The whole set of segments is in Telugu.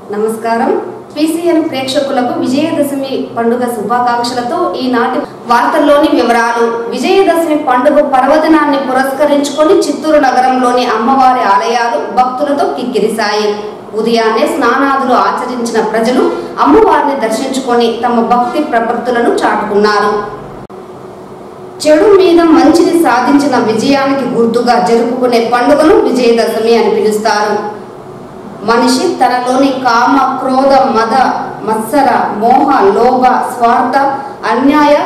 నమస్కారం పీసీఎన్ ప్రేక్షకులకు విజయదశమి పండుగ శుభాకాంక్షలతో ఈనాటి వార్తల్లోని వివరాలు విజయదశమి పండుగ పర్వదినాన్ని పురస్కరించుకొని చిత్తూరు నగరంలోని అమ్మవారి ఆలయాలు భక్తులతో కిక్కిరిశాయి ఉదయాన్నే స్నానాదులు ఆచరించిన ప్రజలు అమ్మవారిని దర్శించుకొని తమ భక్తి ప్రపత్తులను చాటుకున్నారు చెడు మీద మంచిని సాధించిన విజయానికి గుర్తుగా జరుపుకునే పండుగను విజయదశమి అని పిలుస్తారు మనిషి తనలోని కామ క్రోధ మద మత్సర మోహ లోభ స్వార్థ అన్యాయ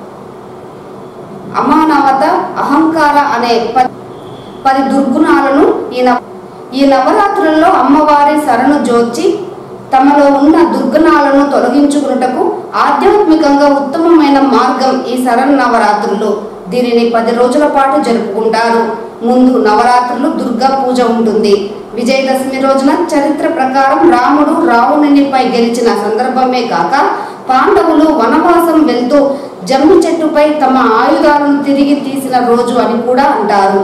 అమానవత అహంకార అనే ప- పది దుర్గుణాలను ఈ నవ- ఈ నవరాత్రుల్లో అమ్మవారి శరణు జోచి తమలో ఉన్న దుర్గుణాలను తొలగించుకున్నటకు ఆధ్యాత్మికంగా ఉత్తమమైన మార్గం ఈ శరణ్ నవరాత్రులు దీనిని పది రోజుల పాటు జరుపుకుంటారు ముందు నవరాత్రులు దుర్గా పూజ ఉంటుంది విజయదశమి రోజున చరిత్ర ప్రకారం రాముడు రావణునిపై గెలిచిన సందర్భమే కాక పాండవులు వనవాసం వెళ్తూ జమ్మి చెట్టుపై తమ ఆయుధాలను తిరిగి తీసిన రోజు అని కూడా అంటారు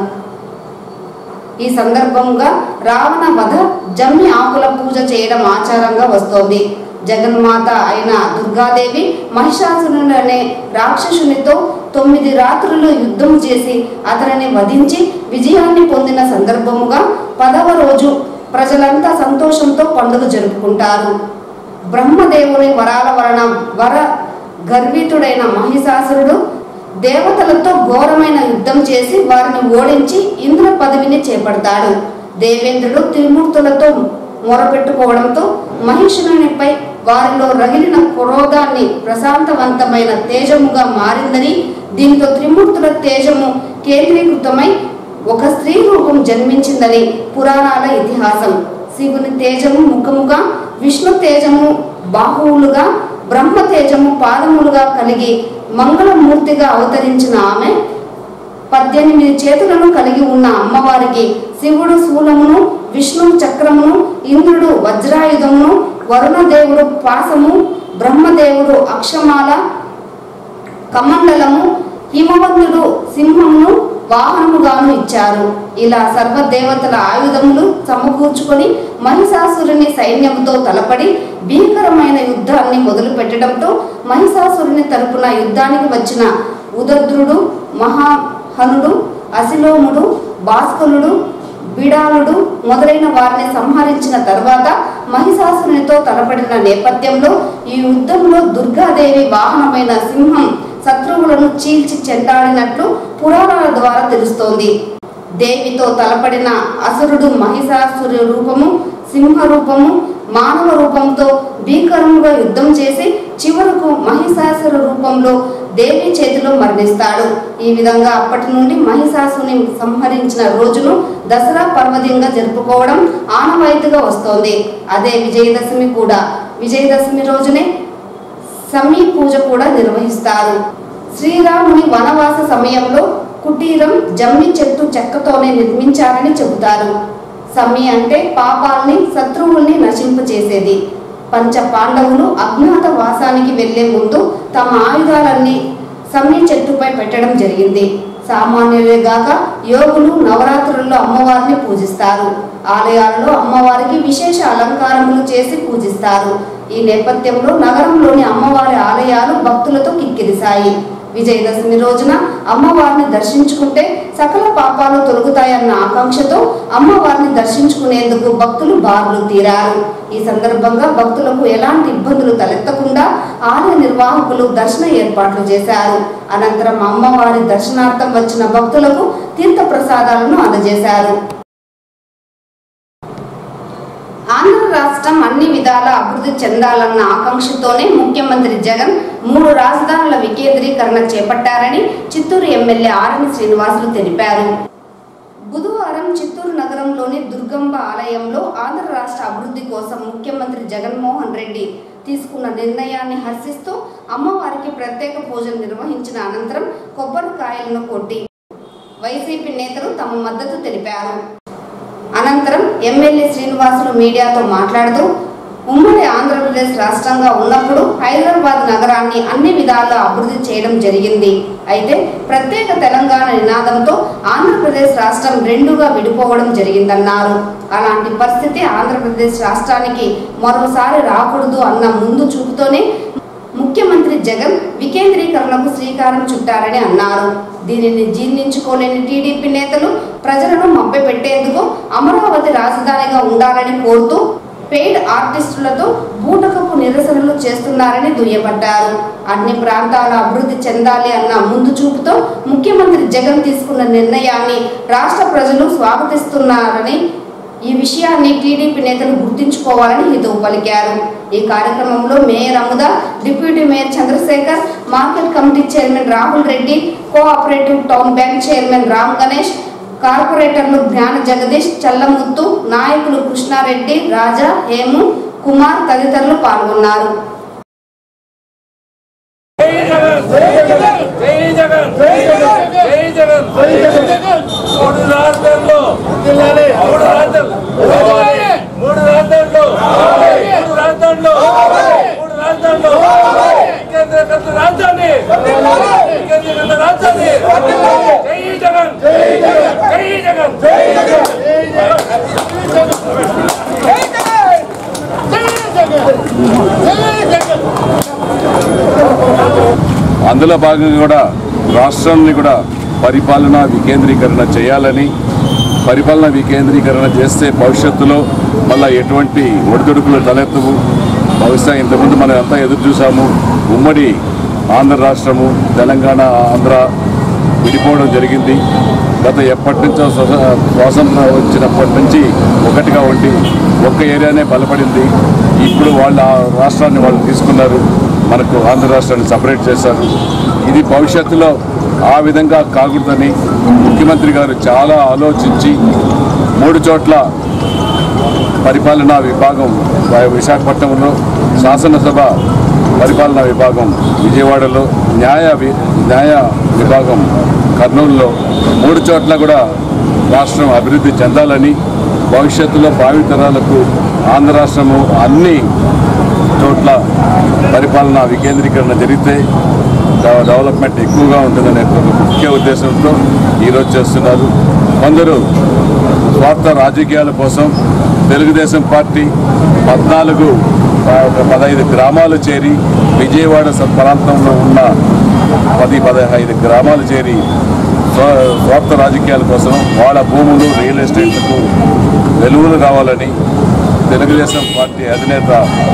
ఈ సందర్భంగా రావణ వధ జమ్మి ఆకుల పూజ చేయడం ఆచారంగా వస్తోంది జగన్మాత అయిన దుర్గాదేవి మహిషాసురుని అనే రాక్షసునితో తొమ్మిది రాత్రులు యుద్ధం చేసి అతనిని వధించి విజయాన్ని పొందిన సందర్భముగా పదవ రోజు ప్రజలంతా సంతోషంతో పండుగ జరుపుకుంటారు బ్రహ్మదేవుని వరాల వలన వర గర్వితుడైన మహిషాసురుడు దేవతలతో ఘోరమైన యుద్ధం చేసి వారిని ఓడించి ఇంద్ర పదవిని చేపడతాడు దేవేంద్రుడు త్రిమూర్తులతో మొరపెట్టుకోవడంతో మహిషునిపై వారిలో రగిలిన క్రోధాన్ని ప్రశాంతవంతమైన తేజముగా మారిందని దీంతో త్రిమూర్తుల తేజము కేంద్రీకృతమై ఒక స్త్రీ రూపం జన్మించిందని పురాణాల ఇతిహాసం శివుని తేజము ముఖముగా విష్ణు తేజము బాహువులుగా బ్రహ్మ తేజము పాదములుగా కలిగి మంగళమూర్తిగా అవతరించిన ఆమె పద్దెనిమిది చేతులను కలిగి ఉన్న అమ్మవారికి శివుడు శూలమును విష్ణువు చక్రమును ఇంద్రుడు వజ్రాయుధమును వరుణదేవుడు పాసము బ్రహ్మదేవుడు అక్షమాల కమండలము హిమవంతుడు సింహమును వాహనముగాను ఇచ్చారు ఇలా సర్వదేవతల ఆయుధములు సమకూర్చుకొని మహిషాసురుని సైన్యముతో తలపడి భీకరమైన యుద్ధాన్ని మొదలు పెట్టడంతో మహిషాసురుని తరపున యుద్ధానికి వచ్చిన ఉదద్రుడు మహాహనుడు అసిలోముడు భాస్కరుడు బిడాలుడు మొదలైన వారిని సంహరించిన తర్వాత మహిషాసురునితో తలపడిన నేపథ్యంలో ఈ యుద్ధంలో దుర్గాదేవి వాహనమైన సింహం శత్రువులను చీల్చి చెండాడినట్లు పురాణాల ద్వారా తెలుస్తోంది దేవితో తలపడిన అసురుడు మహిషాసురు రూపము సింహ రూపము మానవ రూపంతో భీకరముగా యుద్ధం చేసి చివరకు మహిషాసుర రూపంలో దేవి చేతిలో మరణిస్తాడు ఈ విధంగా అప్పటి నుండి మహిషాసుని సంహరించిన రోజును దసరా పర్వదినంగా జరుపుకోవడం ఆనవాయితీగా వస్తోంది అదే విజయదశమి కూడా విజయదశమి రోజునే సమీ పూజ కూడా నిర్వహిస్తారు శ్రీరాముని వనవాస సమయంలో కుటీరం జమ్మి చెట్టు చెక్కతోనే నిర్మించారని చెబుతారు సమీ అంటే పాపాల్ని శత్రువుల్ని నశింపచేసేది పంచ పాండవులు అజ్ఞాత వాసానికి వెళ్లే ముందు తమ ఆయుధాలన్నీ సమీ చెట్టుపై పెట్టడం జరిగింది సామాన్యులే గాక యోగులు నవరాత్రుల్లో అమ్మవారిని పూజిస్తారు ఆలయాల్లో అమ్మవారికి విశేష అలంకారములు చేసి పూజిస్తారు ఈ నేపథ్యంలో నగరంలోని అమ్మవారి ఆలయాలు భక్తులతో కిక్కిరిశాయి విజయదశమి రోజున అమ్మవారిని దర్శించుకుంటే సకల పాపాలు తొలగుతాయన్న ఆకాంక్షతో అమ్మవారిని దర్శించుకునేందుకు భక్తులు బారులు తీరారు ఈ సందర్భంగా భక్తులకు ఎలాంటి ఇబ్బందులు తలెత్తకుండా ఆలయ నిర్వాహకులు దర్శన ఏర్పాట్లు చేశారు అనంతరం అమ్మవారి దర్శనార్థం వచ్చిన భక్తులకు తీర్థ ప్రసాదాలను అందజేశారు ఆంధ్ర రాష్ట్రం అన్ని విధాల అభివృద్ధి చెందాలన్న ఆకాంక్షతోనే ముఖ్యమంత్రి జగన్ మూడు రాజధానుల వికేంద్రీకరణ చేపట్టారని చిత్తూరు ఎమ్మెల్యే ఆర్ఎన్ శ్రీనివాసులు తెలిపారు బుధవారం చిత్తూరు నగరంలోని దుర్గంబ ఆలయంలో ఆంధ్ర రాష్ట్ర అభివృద్ధి కోసం ముఖ్యమంత్రి జగన్మోహన్ రెడ్డి తీసుకున్న నిర్ణయాన్ని హర్షిస్తూ అమ్మవారికి ప్రత్యేక పూజలు నిర్వహించిన అనంతరం కొబ్బరికాయలను కొట్టి వైసీపీ నేతలు తమ మద్దతు తెలిపారు అనంతరం ఎమ్మెల్యే శ్రీనివాసులు మీడియాతో మాట్లాడుతూ ఉమ్మడి ఆంధ్రప్రదేశ్ రాష్ట్రంగా ఉన్నప్పుడు హైదరాబాద్ నగరాన్ని అన్ని విధాలుగా అభివృద్ధి చేయడం జరిగింది అయితే ప్రత్యేక తెలంగాణ నినాదంతో ఆంధ్రప్రదేశ్ రాష్ట్రం రెండుగా విడిపోవడం జరిగిందన్నారు అలాంటి పరిస్థితి ఆంధ్రప్రదేశ్ రాష్ట్రానికి మరోసారి రాకూడదు అన్న ముందు చూపుతోనే ముఖ్యమంత్రి జగన్ వికేంద్రీకరణకు శ్రీకారం చుట్టారని అన్నారు దీనిని జీర్ణించుకోలేని టీడీపీ నేతలు ప్రజలను మభ్యపెట్టేందుకు అమరావతి రాజధానిగా ఉండాలని కోరుతూ పెయిడ్ ఆర్టిస్టులతో బూటకపు నిరసనలు చేస్తున్నారని దుయ్యబట్టారు అన్ని ప్రాంతాల అభివృద్ధి చెందాలి అన్న ముందు చూపుతో ముఖ్యమంత్రి జగన్ తీసుకున్న నిర్ణయాన్ని రాష్ట్ర ప్రజలు స్వాగతిస్తున్నారని ఈ విషయాన్ని టీడీపీ నేతలు గుర్తుంచుకోవాలని హితవు పలికారు ఈ కార్యక్రమంలో mayor Amuda deputy mayor Chandrashekar market committee chairman Rahul Reddy cooperative town bank chairman Ram Ganesh కార్పొరేటర్లు జ్ఞాన జగదీష్ చల్లముత్తు నాయకులు కృష్ణారెడ్డి రాజా హేము కుమార్ తదితరులు పాల్గొన్నారు జై జగన్ జై జగన్ జై జగన్ జై జగన్ మూడు రాష్ట్రాల్లో మూడు రాష్ట్రాలు మూడు రాష్ట్రాల్లో మూడు రాష్ట్రాల్లో మూడు రాష్ట్రాల్లో కేంద్రీకృత రాజధాని కేంద్రీకృత రాజధాని జై జగన్ జై జగన్ జై జగన్ జై జగన్ జై జగన్ అందులో భాగంగా కూడా రాష్ట్రాన్ని కూడా పరిపాలన వికేంద్రీకరణ చేయాలని పరిపాలన వికేంద్రీకరణ చేస్తే భవిష్యత్తులో మళ్ళీ ఎటువంటి ఒడిదుడుకులు తలెత్తవు బహుశా ఇంతకుముందు మనం అంతా ఎదురు చూసాము ఉమ్మడి ఆంధ్ర రాష్ట్రము తెలంగాణ ఆంధ్ర విడిపోవడం జరిగింది గత ఎప్పటి నుంచో స్వస- స్వాతంత్రం వచ్చినప్పటి నుంచి ఒకటిగా ఉండి ఒక్క ఏరియానే బలపడింది ఇప్పుడు వాళ్ళ ఆ రాష్ట్రాన్ని వాళ్ళు తీసుకున్నారు మనకు ఆంధ్ర రాష్ట్రాన్ని సపరేట్ చేశారు ఇది భవిష్యత్తులో ఆ విధంగా కాకూడదని ముఖ్యమంత్రి గారు చాలా ఆలోచించి మూడు చోట్ల పరిపాలనా విభాగం వ- విశాఖపట్నంలో శాసనసభ పరిపాలనా విభాగం విజయవాడలో న్యాయ వి- న్యాయ విభాగం కర్నూలులో మూడు చోట్ల కూడా రాష్ట్రం అభివృద్ధి చెందాలని భవిష్యత్తులో భావితరాలకు ఆంధ్ర రాష్ట్రము అన్ని చోట్ల పరిపాలన వికేంద్రీకరణ జరిగితే డెవ- డెవలప్మెంట్ ఎక్కువగా ఉంటుందనే ఒక ముఖ్య ఉద్దేశంతో ఈరోజు చేస్తున్నారు కొందరు స్వార్థ రాజకీయాల కోసం తెలుగుదేశం పార్టీ పద్నాలుగు ఆ, ఒక పదహైదు గ్రామాలు చేరి విజయవాడ స- ప్రాంతంలో ఉన్న పది పదహైదు గ్రామాలు చేరి స్వ- స్వార్థ రాజకీయాల కోసం వాళ్ళ భూములు రియల్ ఎస్టేట్లకు వెలుగులు కావాలని తెలుగుదేశం పార్టీ అధినేత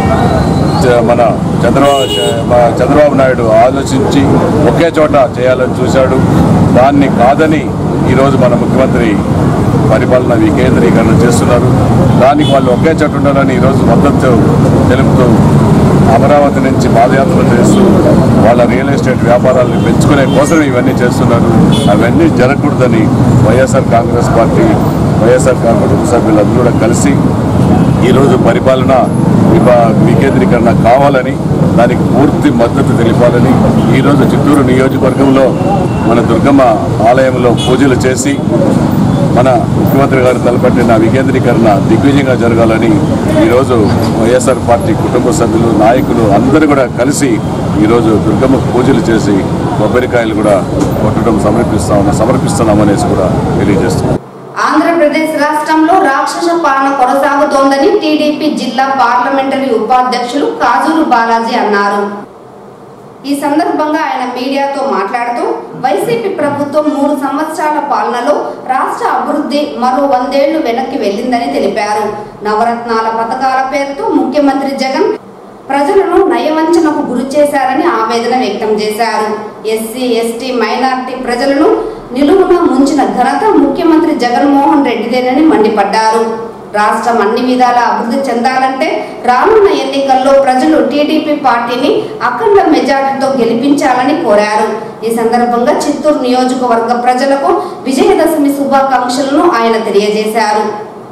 చ- మన చంద్రబాబు చ- మా చంద్రబాబు నాయుడు ఆలోచించి ఒకే చోట చేయాలని చూశాడు దాన్ని కాదని ఈరోజు మన ముఖ్యమంత్రి పరిపాలన వికేంద్రీకరణ చేస్తున్నారు దానికి వాళ్ళు ఒకే చోట ఉండాలని ఈరోజు మద్దతు తెలుపుతూ అమరావతి నుంచి పాదయాత్ర చేస్తూ వాళ్ళ రియల్ ఎస్టేట్ వ్యాపారాలను పెంచుకునే కోసం ఇవన్నీ చేస్తున్నారు అవన్నీ జరగకూడదని YSR Congress party YSR Congress సభ్యులందరూ కూడా కలిసి ఈరోజు పరిపాలన విభా వికేంద్రీకరణ కావాలని దానికి పూర్తి మద్దతు తెలిపాలని ఈరోజు చిత్తూరు నియోజకవర్గంలో మన దుర్గమ్మ ఆలయంలో పూజలు చేసి మన ముఖ్యమంత్రి గారు తలపెట్టిన వికేంద్రీకరణ దిగ్విజయంగా జరగాలని ఈరోజు వైఎస్ఆర్ పార్టీ కుటుంబ సభ్యులు నాయకులు అందరూ కూడా కలిసి ఈరోజు దుర్గమ్మ పూజలు చేసి కొబ్బరికాయలు కూడా కొట్టడం సమర్పిస్తామని సమర్పిస్తున్నామనేసి కూడా తెలియజేస్తున్నాం ఆంధ్రప్రదేశ్ రాష్ట్రంలో రాక్షస పాలన కొనసాగుతోందని టీడీపీ జిల్లా పార్లమెంటరీ ఉపాధ్యక్షులు కాజూరు బాలాజీ అన్నారు ఈ సందర్భంగా ఆయన మీడియాతో మాట్లాడుతూ వైసీపీ ప్రభుత్వం మూడు సంవత్సరాల పాలనలో రాష్ట్ర అభివృద్ధి మరో వందేళ్లు వెనక్కి వెళ్ళిందని తెలిపారు నవరత్నాల పథకాల పేరుతో ముఖ్యమంత్రి జగన్ ప్రజలను నయవంచనకు గురి చేశారని ఆవేదన వ్యక్తం చేశారు ఎస్సీ ఎస్టీ మైనార్టీ ప్రజలను నిలువున ముంచిన ఘనత ముఖ్యమంత్రి జగన్మోహన్ రెడ్డిదేనని మండిపడ్డారు రాష్ట్రం అన్ని విధాల అభివృద్ధి చెందాలంటే రానున్న ఎన్నికల్లో ప్రజలు టీడీపీ పార్టీని అఖండ మెజార్టీతో గెలిపించాలని కోరారు ఈ సందర్భంగా చిత్తూరు నియోజకవర్గ ప్రజలకు విజయదశమి శుభాకాంక్షలను ఆయన తెలియజేశారు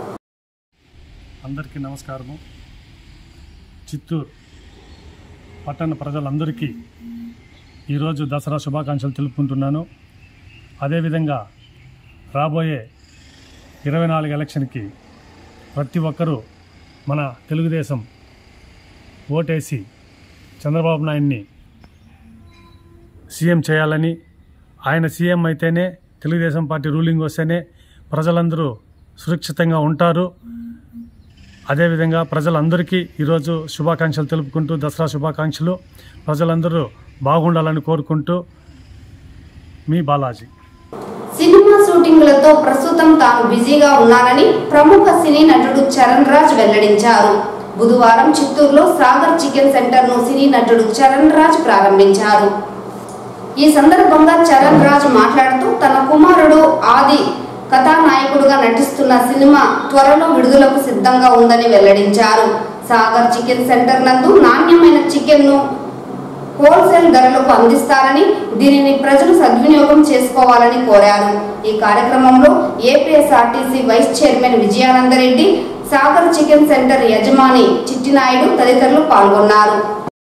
అందరికీ నమస్కారము చిత్తూరు పట్టణ ప్రజలందరికీ ఈరోజు దసరా శుభాకాంక్షలు తెలుపుకుంటున్నాను అదేవిధంగా రాబోయే ఇరవై నాలుగు ఎలక్షన్కి ప్రతి ఒక్కరూ మన తెలుగుదేశం ఓటేసి చంద్రబాబు నాయుడిని సీఎం చేయాలని ఆయన సీఎం అయితేనే తెలుగుదేశం పార్టీ రూలింగ్ వస్తేనే ప్రజలందరూ సురక్షితంగా ఉంటారు అదేవిధంగా ప్రజలందరికీ ఈరోజు శుభాకాంక్షలు తెలుపుకుంటూ దసరా శుభాకాంక్షలు ప్రజలందరూ బాగుండాలని కోరుకుంటూ మీ బాలాజీ సినిమా షూటింగ్లతో ప్రస్తుతం తాను బిజీగా ఉన్నానని ప్రముఖ సినీ నటుడు చరణ్ రాజ్ వెల్లడించారు బుధవారం చిత్తూరులో సాగర్ చికెన్ సెంటర్ ను సినీ నటుడు చరణ్ రాజ్ ప్రారంభించారు ఈ సందర్భంగా చరణ్ రాజ్ మాట్లాడుతూ తన కుమారుడు ఆది కథానాయకుడుగా నటిస్తున్న సినిమా త్వరలో విడుదలకు సిద్ధంగా ఉందని వెల్లడించారు సాగర్ చికెన్ సెంటర్ నందు నాణ్యమైన చికెన్ ను హోల్సేల్ ధరలకు అందిస్తారని దీనిని ప్రజలు సద్వినియోగం చేసుకోవాలని కోరారు ఈ కార్యక్రమంలో APSRTC vice chairman Vijayanandareddy Sagar chicken center యజమాని చిట్టినాయుడు తదితరులు పాల్గొన్నారు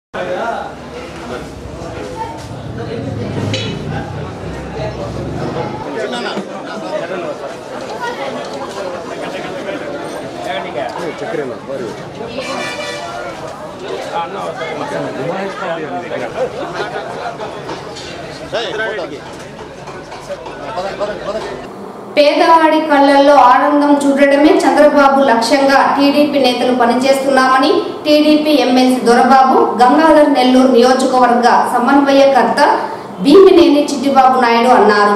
పేదవాడి కళ్ళల్లో ఆనందం చూడడమే చంద్రబాబు లక్ష్యంగా టీడీపీ నేతలు పనిచేస్తున్నామని టీడీపీ ఎమ్మెల్సీ దొరబాబు గంగాధర్ నెల్లూరు నియోజకవర్గ సమన్వయకర్త భీమినేని చిట్టిబాబు నాయుడు అన్నారు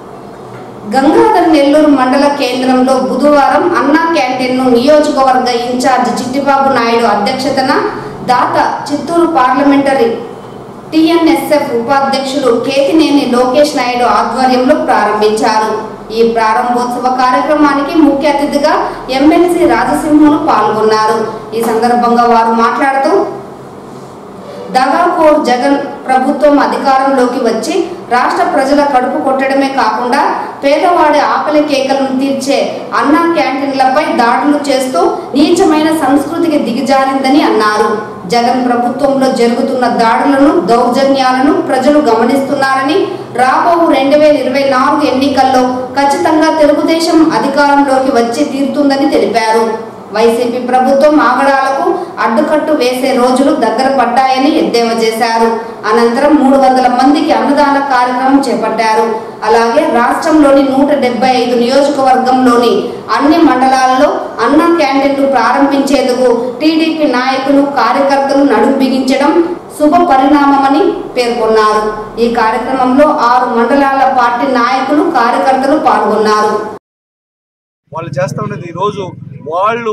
గంగాధర్ నెల్లూరు మండల కేంద్రంలో బుధవారం అన్నా క్యాంటీన్ ను నియోజకవర్గ ఇన్ఛార్జ్ చిట్టిబాబు నాయుడు అధ్యక్షతన దాత చిత్తూరు పార్లమెంటరీ టిఎన్ఎస్ఎఫ్ ఉపాధ్యక్షులు కేతినేని లోకేష్ నాయుడు ఆధ్వర్యంలో ప్రారంభించారు ఈ ప్రారంభోత్సవ కార్యక్రమానికి ముఖ్య అతిథిగా ఎమ్మెల్సీ రాజసింహను పాల్గొన్నారు ఈ సందర్భంగా వారు మాట్లాడుతూ దగాకోర్ జగన్ ప్రభుత్వం అధికారంలోకి వచ్చి రాష్ట్ర ప్రజల కడుపు కొట్టడమే కాకుండా పేదవాడి ఆకలి కేకలను తీర్చే అన్నా క్యాంటీన్లపై దాడులు చేస్తూ నీచమైన సంస్కృతికి దిగజారిందని అన్నారు జగన్ ప్రభుత్వంలో జరుగుతున్న దాడులను దౌర్జన్యాలను ప్రజలు గమనిస్తున్నారని రాబో రెండు వేల ఇరవై నాలుగు ఎన్నికల్లో ఖచ్చితంగా తెలుగుదేశం అధికారంలోకి వచ్చి తీరుతుందని తెలిపారు వైసీపీ ప్రభుత్వం ఆగడాలకు అడ్డుకట్టు వేసే రోజులు దగ్గర పడ్డాయని ఎద్దేవా చేశారు అనంతరం మూడు వందల మందికి అన్నదాన కార్యక్రమం చేపట్టారు అలాగే రాష్ట్రంలోని నూట డెబ్బై ఐదు నియోజకవర్గంలోని అన్ని మండలాల్లో అన్న క్యాంటీన్లు ప్రారంభించేందుకు టీడీపీ నాయకులు కార్యకర్తలు నడుం బిగించడం శుభ పరిణామమని పేర్కొన్నారు ఈ కార్యక్రమంలో ఆరు మండలాల పార్టీ నాయకులు కార్యకర్తలు పాల్గొన్నారు వాళ్ళు చేస్తా ఉన్నది ఈరోజు వాళ్ళు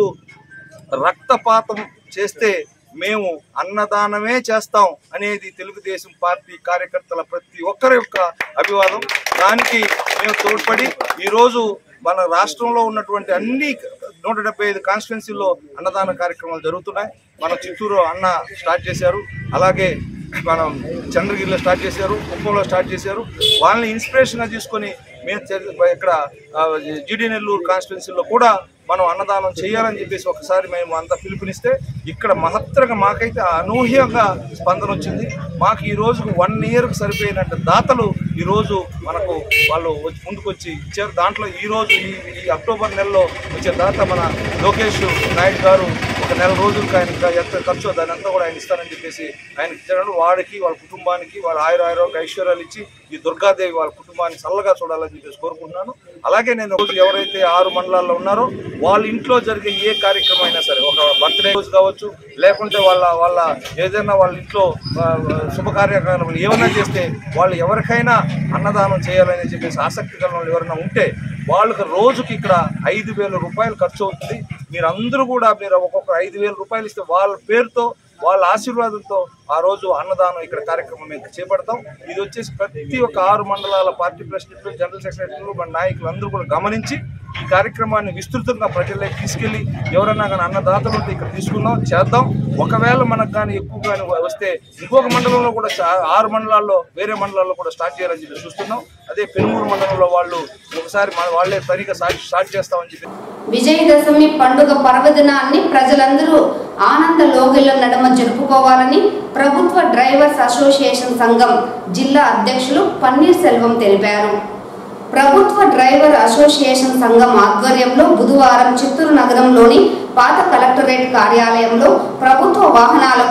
రక్తపాతం చేస్తే మేము అన్నదానమే చేస్తాం అనేది తెలుగుదేశం పార్టీ కార్యకర్తల ప్రతి ఒక్కరి యొక్క అభివాదం దానికి మేము తోడ్పడి ఈరోజు మన రాష్ట్రంలో ఉన్నటువంటి అన్ని నూట డెబ్బై ఐదు కాన్స్టిట్యున్సీల్లో అన్నదాన కార్యక్రమాలు జరుగుతున్నాయి మన చిత్తూరు అన్న స్టార్ట్ చేశారు అలాగే మనం చంద్రగిరిలో స్టార్ట్ చేశారు కుప్పంలో స్టార్ట్ చేశారు వాళ్ళని ఇన్స్పిరేషన్గా తీసుకొని మేము తెలు- ఇక్కడ జీడి నెల్లూరు కాన్స్టిట్యున్సీలో కూడా మనం అన్నదానం చేయాలని చెప్పేసి ఒకసారి మేము అంతా పిలుపునిస్తే ఇక్కడ మహత్తరగా మాకైతే అనూహ్యంగా స్పందన వచ్చింది మాకు ఈ రోజుకు వన్ ఇయర్కి సరిపోయినట్టు దాతలు ఈ రోజు మనకు వాళ్ళు వచ్చి ముందుకు వచ్చి ఇచ్చారు దాంట్లో ఈ రోజు ఈ ఈ అక్టోబర్ నెలలో వచ్చే దాత మన లోకేష్ నాయుడు గారు ఒక నెల రోజులకు ఆయన ఇంకా ఎంత ఖర్చు దాని అంతా కూడా ఆయన ఇస్తారని చెప్పేసి ఆయనకి ఇచ్చారు వాడికి వాళ్ళ కుటుంబానికి వాళ్ళ ఆయుర ఆరోగ్య ఐశ్వర్యాలు ఇచ్చి ఈ దుర్గాదేవి వాళ్ళ కుటుంబాన్ని చల్లగా చూడాలని చెప్పేసి కోరుకుంటున్నాను అలాగే నేను రోజు ఎవరైతే ఆరు మండలాల్లో ఉన్నారో వాళ్ళ ఇంట్లో జరిగే ఏ కార్యక్రమం అయినా సరే ఒక బర్త్డే రోజు కావచ్చు లేకుంటే వాళ్ళ వాళ్ళ ఏదైనా వాళ్ళ ఇంట్లో ఆ, శుభ కార్యక్రమాలు ఏమైనా చేస్తే వాళ్ళు ఎవరికైనా అన్నదానం చేయాలని చెప్పేసి ఆసక్తి గల వాళ్ళు ఎవరైనా ఉంటే వాళ్ళకి రోజుకి ఇక్కడ ఐదు వేల రూపాయలు ఖర్చు అవుతుంది మీరు అందరూ కూడా మీరు ఒక్కొక్క ఐదు వేల రూపాయలు ఇస్తే వాళ్ళ పేరుతో వాళ్ళ ఆశీర్వాదంతో ఆ రోజు అన్నదానం ఇక్కడ కార్యక్రమం మేము చేపడతాం ఇది వచ్చేసి ప్రతి ఒక్క ఆరు మండలాల పార్టీ ప్రెసిడెంట్లు జనరల్ సెక్రటరీలు మన నాయకులు అందరూ కూడా గమనించి ఈ కార్యక్రమాన్ని విస్తృతంగా ప్రజల్లోకి తీసుకెళ్లి ఎవరన్నా కానీ అన్నదాతలు ఉంటే ఇక్కడ తీసుకుందాం చేద్దాం ఒకవేళ మనకు కానీ ఎక్కువ కానీ వస్తే ఇంకొక మండలంలో కూడా చా- ఆరు మండలాల్లో వేరే మండలాల్లో కూడా స్టార్ట్ చేయాలని చెప్పి చూస్తున్నాం అదే పెనుమూరు మండలంలో వాళ్ళు ఒకసారి మన వాళ్ళే సరిగ్గా స్టార్ట్ స్టార్ట్ చేస్తామని చెప్పి విజయదశమి పండుగ పర్వదినాన్ని ప్రజలందరూ ఆనంద లోగిళ్ల నడుమ జరుపుకోవాలని ప్రభుత్వ డ్రైవర్స్ అసోసియేషన్ సంఘం జిల్లా అధ్యక్షులు పన్నీర్ సెల్వం తెలిపారు ప్రభుత్వ డ్రైవర్ అసోసియేషన్ సంఘం ఆధ్వర్యంలో బుధవారం చిత్తూరు నగరంలోని పాత కలెక్టరేట్ కార్యాలయంలో ప్రభుత్వ వాహనాలకు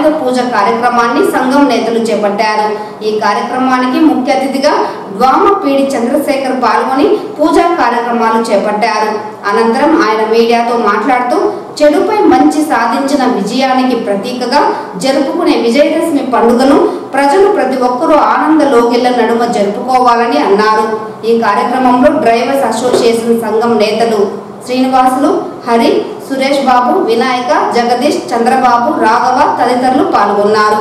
ఆయుధ పూజ కార్యక్రమాన్ని సంఘం నేతలు చేపట్టారు ఈ కార్యక్రమానికి ముఖ్య అతిథిగా ద్వామపీడి చంద్రశేఖర్ పాల్గొని పూజా కార్యక్రమాలు చేపట్టారు అనంతరం ఆయన మీడియాతో మాట్లాడుతూ చెడుపై మంచి సాధించిన విజయానికి ప్రతీకగా జరుపుకునే విజయదశమి పండుగను ప్రజలు ప్రతి ఒక్కరూ ఆనంద లోగిళ్ల నడుమ జరుపుకోవాలని అన్నారు ఈ కార్యక్రమంలో డ్రైవర్స్ అసోసియేషన్ సంఘం నేతలు శ్రీనివాసులు హరి సురేష్ బాబు వినాయక జగదీష్ చంద్రబాబు రాఘవ తదితరులు పాల్గొన్నారు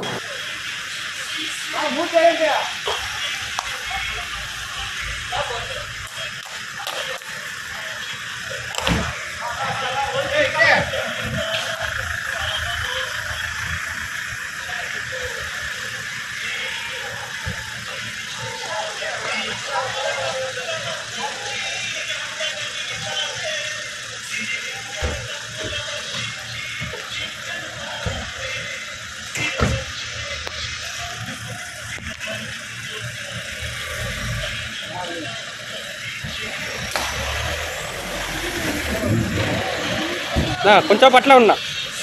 నా కొంచెం పట్ల ఉన్నా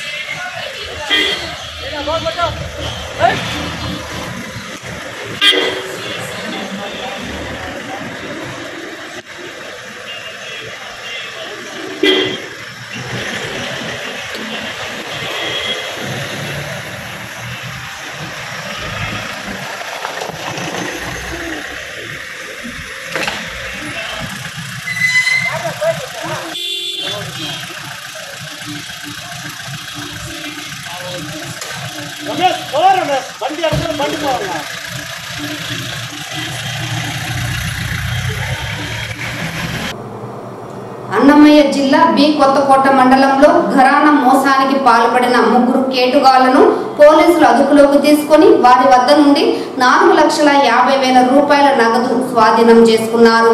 అన్నమయ్య జిల్లా బి కొత్తకోట మండలంలో ఘరాన మోసానికి పాల్పడిన ముగ్గురు కేటుగాళ్లను పోలీసులు అదుపులోకి తీసుకొని వారి వద్ద నుండి నాలుగు లక్షల యాభై వేల రూపాయల నగదు స్వాధీనం చేసుకున్నారు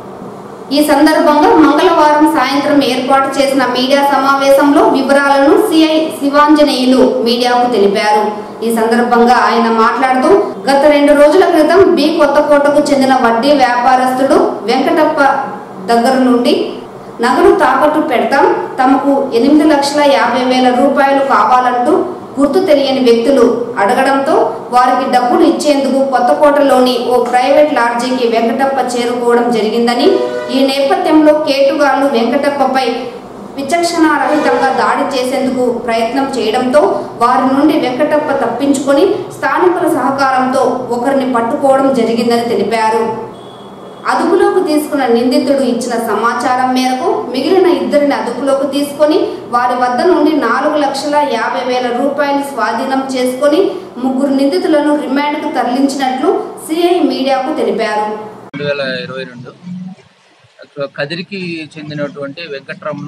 ఈ సందర్భంగా మంగళవారం సాయంత్రం ఏర్పాటు చేసిన మీడియా సమావేశంలో వివరాలను సిఐ శివాంజనేయులు మీడియాకు తెలిపారు ఈ సందర్భంగా ఆయన మాట్లాడుతూ గత రెండు రోజుల క్రితం బి కొత్తకోటకు చెందిన వడ్డీ వ్యాపారస్తుడు వెంకటప్ప దగ్గర నుండి నగలు తాకట్టు పెడతాం తమకు ఎనిమిది లక్షల యాభై వేల రూపాయలు కావాలంటూ గుర్తు తెలియని వ్యక్తులు అడగడంతో వారికి డబ్బులు ఇచ్చేందుకు కొత్తకోటలోని ఓ ప్రైవేట్ లాడ్జీకి వెంకటప్ప చేరుకోవడం జరిగిందని ఈ నేపథ్యంలో కేటుగాళ్లు వెంకటప్పపై విచక్షణారహితంగా దాడి చేసేందుకు ప్రయత్నం చేయడంతో వారి నుండి వెంకటప్ప తప్పించుకొని స్థానికుల సహకారంతో ఒకరిని పట్టుకోవడం జరిగిందని తెలిపారు అదుపులోకి తీసుకున్న నిందితుడు ఇచ్చిన సమాచారం మేరకు మిగిలిన ఇద్దరిని అదుపులోకి తీసుకొని వారి వద్ద నుండి నాలుగు లక్షల యాభై వేల రూపాయలు స్వాధీనం చేసుకొని ముగ్గురు నిందితులను రిమాండ్కు తరలించినట్లు సిఐ మీడియాకు తెలిపారు రెండు వేల ఇరవై రెండు అక్కడ కదిరికి చెందినటువంటి వెంకటరమణ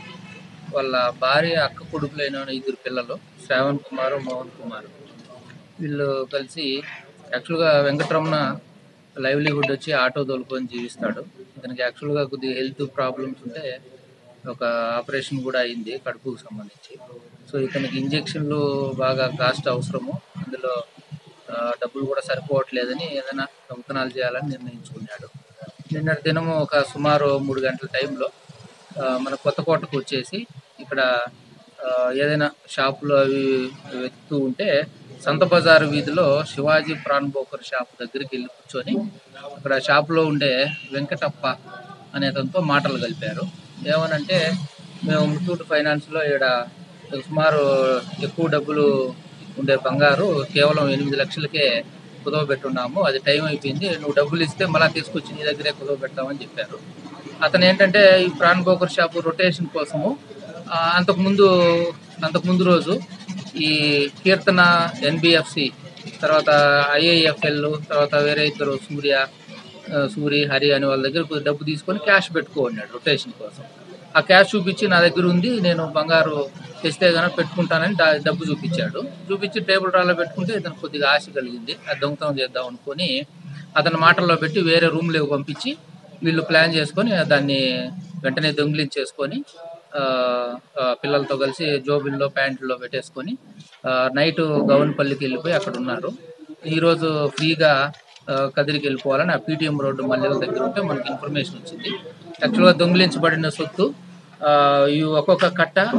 వాళ్ళ భార్య అక్క కొడుకులైన ఇద్దరు పిల్లలు శ్రావణ్ కుమార్ మోహన్ కుమార్ వీళ్ళు కలిసి యాక్చువల్గా వెంకటరమణ లైవ్లీహుడ్ వచ్చి ఆటో తోలుకొని జీవిస్తాడు ఇతనికి యాక్చువల్గా కొద్దిగా హెల్త్ ప్రాబ్లమ్స్ ఉంటే ఒక ఆపరేషన్ కూడా అయింది కడుపుకు సంబంధించి సో ఇతనికి ఇంజెక్షన్లు బాగా కాస్ట్ అవసరము అందులో ఆ, డబ్బులు కూడా సరిపోవట్లేదని ఏదైనా దొంగతనాలు చేయాలని నిర్ణయించుకున్నాడు నిన్నటి దినము ఒక సుమారు మూడు గంటల టైంలో ఆ, మన కొత్తకోటకు వచ్చేసి ఇక్కడ ఆ, ఏదైనా షాపులో అవి వెతుకుతూ ఉంటే సంత బజార్ వీధిలో శివాజీ ప్రాన్ బోకర్ షాప్ దగ్గరికి వెళ్ళి కూర్చొని అక్కడ షాపులో ఉండే వెంకటప్ప అనే అతనితో మాటలు కలిపారు ఏమనంటే మేము ముత్తూట్ ఫైనాన్స్లో ఇక్కడ సుమారు ఎక్కువ డబ్బులు ఉండే బంగారు కేవలం ఎనిమిది లక్షలకే కుదవ పెట్టున్నాము అది టైం అయిపోయింది నువ్వు డబ్బులు ఇస్తే మళ్ళీ తీసుకొచ్చి నీ దగ్గరే కుదవ పెడతామని చెప్పారు అతను ఏంటంటే ఈ ప్రాన్ బోకర్ షాప్ రొటేషన్ కోసము ఆ, అంతకుముందు అంతకుముందు రోజు ఈ కీర్తన ఎన్బిఎఫ్సి తర్వాత ఐఐఎఫ్ఎల్ తర్వాత వేరే ఇద్దరు సూర్య ఆ, సూరి హరి అనే వాళ్ళ దగ్గర కొద్ది డబ్బు తీసుకొని క్యాష్ పెట్టుకోన్నాడు రొటేషన్ కోసం ఆ క్యాష్ చూపించి నా దగ్గర ఉంది నేను బంగారు తెస్తే కనుక పెట్టుకుంటానని డా- డబ్బు చూపించాడు చూపించి టేబుల్ డ్రాలో పెట్టుకుంటే ఇతను కొద్దిగా ఆశ కలిగింది అది దొంగతనం చేద్దాం అనుకొని అతని మాటల్లో పెట్టి వేరే రూమ్లోకి పంపించి వీళ్ళు ప్లాన్ చేసుకొని దాన్ని వెంటనే దొంగిలించేసుకొని ఆ, ఆ, పిల్లలతో కలిసి జోబిల్లో ప్యాంట్లో పెట్టేసుకొని ఆ, నైట్ గౌన్పల్లికి వెళ్ళిపోయి అక్కడ ఉన్నారు ఈరోజు ఫ్రీగా ఆ, కదిరికి వెళ్ళిపోవాలని ఆ పీటీఎం రోడ్డు మల్లెల దగ్గర ఉంటే మనకి ఇన్ఫర్మేషన్ వచ్చింది యాక్చువల్గా దొంగిలించబడిన సొత్తు ఆ, ఈ ఒక్కొక్క కట్ట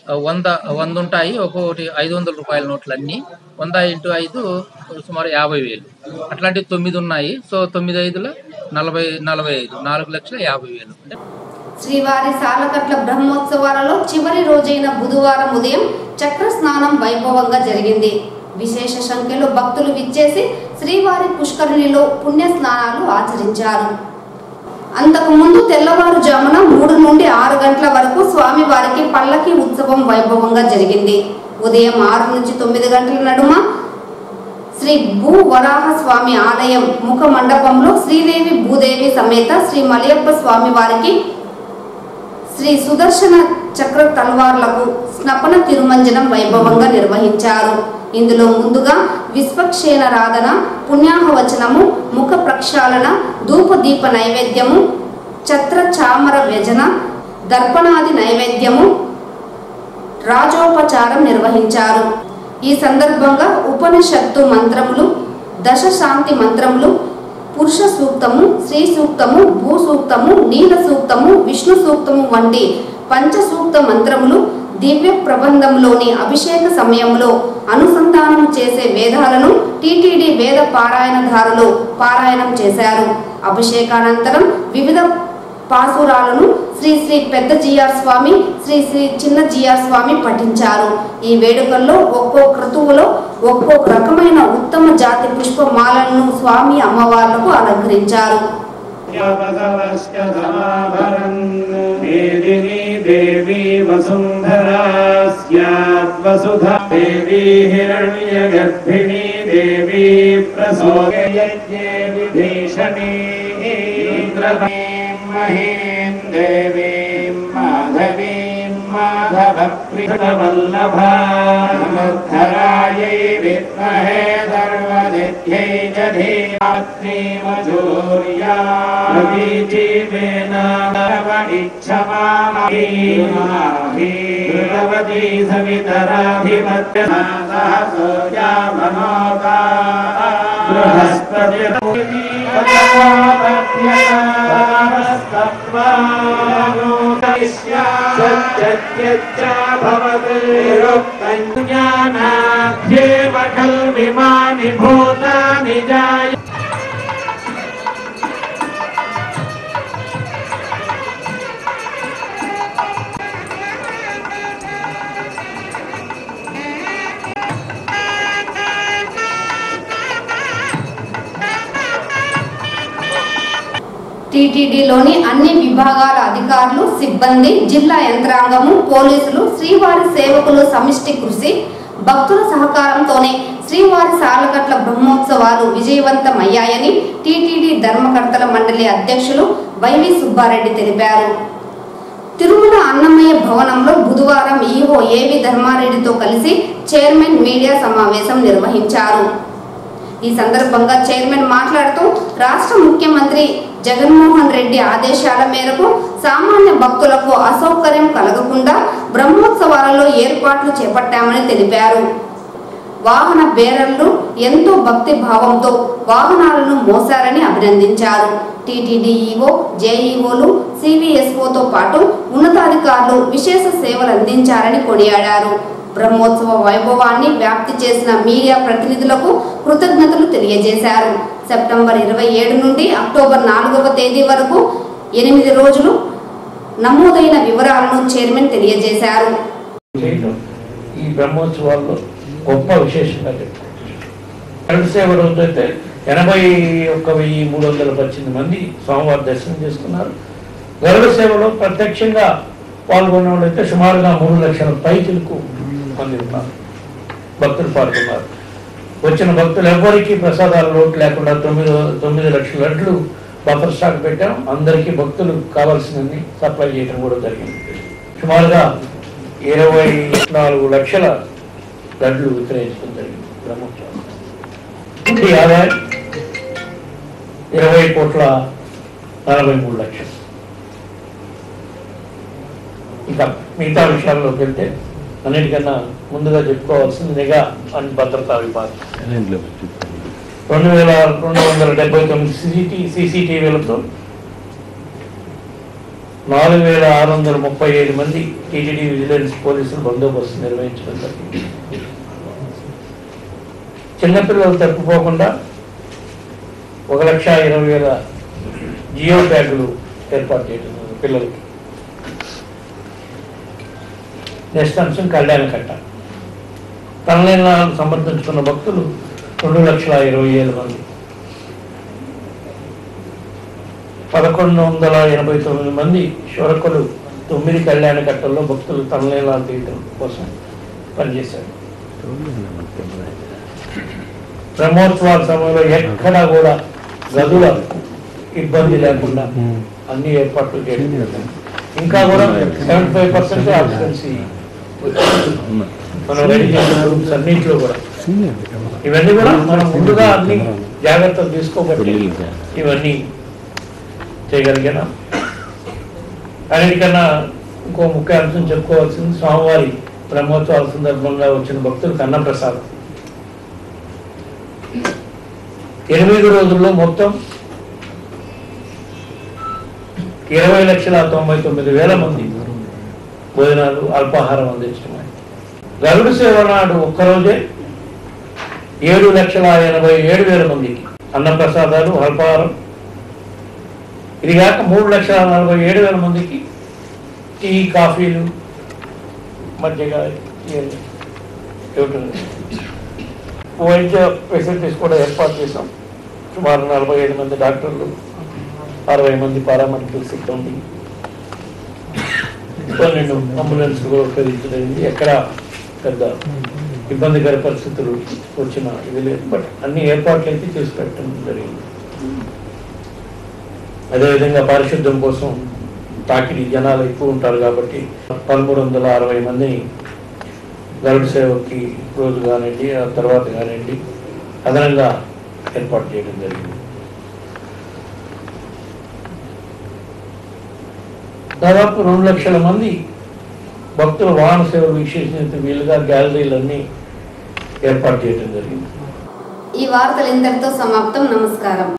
ఆ, వంద వంద ఉంటాయి ఒక్కొక్కటి ఐదు వందల రూపాయల నోట్లు అన్నీ వంద ఇంటూ ఐదు సుమారు యాభై వేలు అట్లాంటివి తొమ్మిది ఉన్నాయి సో తొమ్మిది ఐదులో నలభై నలభై ఐదు నాలుగు లక్షల యాభై వేలు అంటే శ్రీవారి సాలకట్ల బ్రహ్మోత్సవాలలో చివరి రోజైన బుధవారం ఉదయం చక్ర స్నానం వైభవంగా జరిగింది విశేష సంఖ్యలో భక్తులు విచ్చేసి శ్రీవారి పుష్కరిణిలో పుణ్య స్నానాలు ఆచరించారు అంతకు ముందు తెల్లవారుజామున మూడు నుండి ఆరు గంటల వరకు స్వామివారికి పల్లకి ఉత్సవం వైభవంగా జరిగింది ఉదయం ఆరు నుంచి తొమ్మిది గంటల నడుమ శ్రీ భూ వరాహ స్వామి ఆలయం ముఖ మండపంలో శ్రీదేవి భూదేవి సమేత శ్రీ మలయప్ప స్వామి వారికి శ్రీ సుదర్శన చక్ర తల్వార్లకు స్నపన తిరుమంజనం వైభవంగా నిర్వహించారు ఇందులో ముందుగా విశ్వక్షేణ రాధన పుణ్యాహవచనము ముఖ ప్రక్షాళన ధూపదీప నైవేద్యము ఛత్ర చామర వ్యజన దర్పణాది నైవేద్యము రాజోపచారం నిర్వహించారు ఈ సందర్భంగా ఉపనిషత్తు మంత్రములు దశ శాంతి మంత్రములు పురుష సూక్తము శ్రీ సూక్తము భూ సూక్తము నీల సూక్తము విష్ణు సూక్తము వంటి పంచ సూక్త మంత్రములు దివ్య ప్రబంధంలోని అభిషేక సమయంలో అనుసంధానం చేసే వేదాలను టిటిడి వేద పారాయణధారులు పారాయణం చేశారు అభిషేకానంతరం వివిధ పాసురాలను శ్రీ శ్రీ పెద్ద జిఆర్ స్వామి శ్రీ శ్రీ చిన్న జిఆర్ స్వామి పఠించారు ఈ వేడుకల్లో ఒక్కో క్రతువులో ఒక్కొక్క రకమైన ఉత్తమ జాతి పుష్పమాలను స్వామి అమ్మవార్లకు అలంకరించారు मेदिनी देवी वसुन्धरा स्याद्वसुधा देवी हिरण्यगर्भिणी देवी प्रसोयज्ञे विभीषणी इन्द्रवीं महीं देवीं माधवीं माधवप्रियवल्लभा नमोद्धरायै विद्महे सर्वदित्यै च धीरात्रीमजूर्या प्रतीजीवेनाव इच्छमामहीमाहीवती सवितराधिपत्यनाथः सोजा मनोगा सत्यज्ञानाध्येव खल्विमानि भूतानि जाय టీటీడీలోని అన్ని విభాగాల అధికారులు సిబ్బంది జిల్లా యంత్రాంగము పోలీసులు శ్రీవారి సేవకులు సమిష్టి కృషి భక్తుల సహకారంతోనే శ్రీవారి సాలకట్ల బ్రహ్మోత్సవాలు విజయవంతమయ్యాయని టీటీడీ ధర్మకర్తల మండలి అధ్యక్షులు వైవి సుబ్బారెడ్డి తెలిపారు తిరుమల అన్నమయ్య భవనంలో బుధవారం ఈవో ఏవి ధర్మారెడ్డితో కలిసి చైర్మన్ మీడియా సమావేశం నిర్వహించారు ఈ సందర్భంగా చైర్మన్ మాట్లాడుతూ రాష్ట్ర ముఖ్యమంత్రి జగన్మోహన్ రెడ్డి ఆదేశాల మేరకు సామాన్య భక్తులకు అసౌకర్యం కలగకుండా బ్రహ్మోత్సవాలలో ఏర్పాట్లు చేపట్టామని తెలిపారు వాహన బేరర్లు ఎంతో భక్తి భావంతో వాహనాలను మోసారని అభినందించారు టీటీడీ ఈవో జేఈఓలు సివిఎస్ఓతో పాటు ఉన్నతాధికారులు విశేష సేవలు అందించారని కొనియాడారు బ్రహ్మోత్సవ వైభవాన్ని వ్యాప్తి చేసిన మీడియా ప్రతినిధులకు కృతజ్ఞతలు తెలియజేశారు సెప్టెంబర్ ఇరవై ఏడు నుండి అక్టోబర్ నాలుగవ తేదీ వరకు ఎనిమిది రోజులు నమోదైన వివరాలను చైర్మన్ తెలియజేశారు చేయడం ఈ బ్రహ్మోత్సవాల్లో గొప్ప విశేషంగా చెప్పుకోవచ్చు గరుడ సేవ రోజు అయితే ఎనభై ఒక్క వెయ్యి మూడు వందల పద్దెనిమిది మంది స్వామివారి దర్శనం చేసుకున్నారు గరుడ సేవలో ప్రత్యక్షంగా పాల్గొన్న వాళ్ళైతే సుమారుగా మూడు లక్షల పైచులకు మంది ఉన్నారు భక్తులు పాల్గొన్నారు వచ్చిన భక్తులు ఎవ్వరికీ ప్రసాదాల లోటు లేకుండా తొమ్మిది తొమ్మిది లక్షల లడ్లు బఫర్ స్టాక్ పెట్టాం అందరికీ భక్తులు కావాల్సినన్ని సప్లై చేయడం కూడా జరిగింది సుమారుగా ఇరవై నాలుగు లక్షల లడ్లు విక్రయించడం జరిగింది బ్రహ్మోత్సవం ఈ ఆదాయం ఇరవై కోట్ల నలభై మూడు లక్షలు ఇక మిగతా విషయాల్లోకి వెళ్తే అన్నిటికన్నా ముందుగా చెప్పుకోవాల్సింది నిఘా అండ్ భద్రతా విభాగం రెండు వేల రెండు వందల డెబ్బై తొమ్మిది సిసిటి సీసీటీవీలతో నాలుగు వేల ఆరు వందల ముప్పై ఏడు మంది టీటీడీ విజిలెన్స్ పోలీసులు బందోబస్తు నిర్వహించడం జరిగింది చిన్నపిల్లలు తప్పిపోకుండా ఒక లక్ష ఇరవై వేల జియో ట్యాగులు ఏర్పాటు చేయడం జరిగింది పిల్లలకి నెక్స్ట్ అంశం కళ్యాణ కట్ట తనలీనాలు సమర్థించుకున్న భక్తులు రెండు లక్షల ఇరవై ఏడు మంది పదకొండు వందల ఎనభై తొమ్మిది మంది శురకులు తొమ్మిది కళ్యాణ కట్టల్లో భక్తులు తనలీనాలు తీయడం కోసం పనిచేశారు బ్రహ్మోత్సవాల సమయంలో ఎక్కడా కూడా గదుల ఇబ్బంది లేకుండా అన్ని ఏర్పాట్లు చేయడం జరిగింది. ఇంకా కూడా సెవెంటీ ఫైవ్ పర్సెంట్ ఆక్యుపెన్సీ మనం రెడీ చేసిన రూమ్స్ అన్నింటిలో కూడా ఇవన్నీ కూడా మనం ముందుగా అన్ని జాగ్రత్తలు తీసుకోబట్టి ఇవన్నీ చేయగలిగిన అన్నిటికన్నా ఇంకో ముఖ్య అంశం చెప్పుకోవాల్సింది స్వామివారి బ్రహ్మోత్సవాల సందర్భంగా వచ్చిన భక్తులకు అన్నప్రసాదం ఎనిమిది రోజుల్లో మొత్తం ఇరవై లక్షల తొంభై తొమ్మిది వేల మంది భోజనాలు అల్పాహారం అందించడం గరుడు సేవ నాడు ఒక్కరోజే ఏడు లక్షల ఎనభై ఏడు వేల మందికి అన్నప్రసాదాలు అల్పాహారం ఇది కాక మూడు లక్షల నలభై ఏడు వేల మందికి టీ కాఫీలు మజ్జిగ ఇవన్నీ ఇవ్వటం వైద్య ఫెసిలిటీస్ కూడా ఏర్పాటు చేశాం సుమారు నలభై ఐదు మంది డాక్టర్లు అరవై మంది పారామెడికల్ సిబ్బంది పన్నెండు అంబులెన్స్ కూడా ఉపయోగించడం ఎక్కడ పెద్ద ఇబ్బందికర పరిస్థితులు వచ్చిన ఇది లేదు బట్ అన్ని ఏర్పాట్లు అయితే చేసి పెట్టడం జరిగింది అదేవిధంగా పారిశుద్ధ్యం కోసం తాకిడి జనాలు ఎక్కువ ఉంటారు కాబట్టి పదమూడు వందల అరవై మందిని గరుడు సేవకి రోజు కానివ్వండి ఆ తర్వాత కానివ్వండి అదనంగా ఏర్పాటు చేయడం జరిగింది దాదాపు రెండు లక్షల మంది భక్తుల వాహన సేవలు వీక్షించేందుకు వీలుగా గ్యాలరీలన్నీ ఏర్పాటు చేయడం జరిగింది ఈ వార్తలు ఇంతటితో సమాప్తం నమస్కారం